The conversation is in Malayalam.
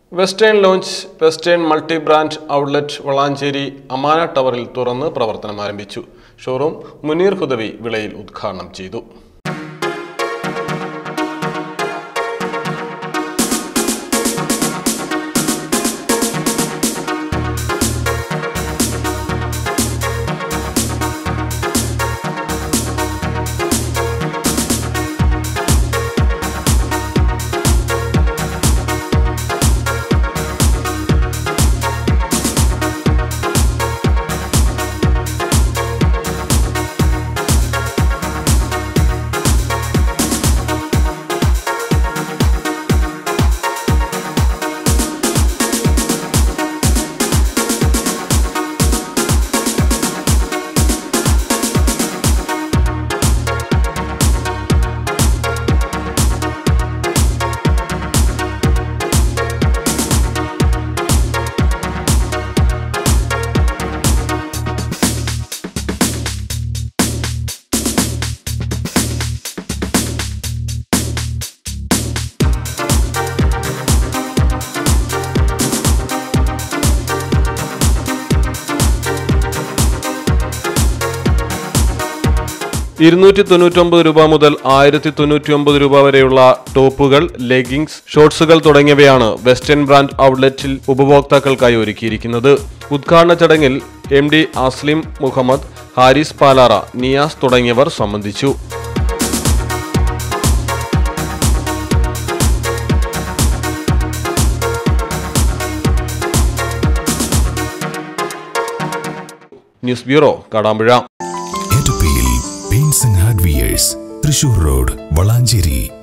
western launch western multi brand outlet Valanchery Amana ടവറിൽ തുറന്ന് പ്രവർത്തനം ആരംഭിച്ചു ഷോറൂം മുനീർ ഹുദവി വിളയിൽ ഉദ്ഘാടനം ചെയ്തു ഇരുന്നൂറ്റി തൊണ്ണൂറ്റൊമ്പത് രൂപ മുതൽ ആയിരത്തി തൊണ്ണൂറ്റി ഒമ്പത് രൂപ വരെയുള്ള ടോപ്പുകൾ ലെഗിങ്സ് ഷോർട്സുകൾ തുടങ്ങിയവയാണ് വെസ്റ്റേൺ ബ്രാൻഡ് ഔട്ട്ലെറ്റിൽ ഉപഭോക്താക്കൾക്കായി ഒരുക്കിയിരിക്കുന്നത് ഉദ്ഘാടന ചടങ്ങിൽ എം ഡി അസ്ലിം മുഹമ്മദ് ഹാരിസ് പാലാറ നിയാസ് തുടങ്ങിയവർ സംബന്ധിച്ചു ന്യൂസ് ബ്യൂറോ കാടാമ്പുഴ എറ്റപ്പിയിൽ paints and hardwares Thrissur road Valanchery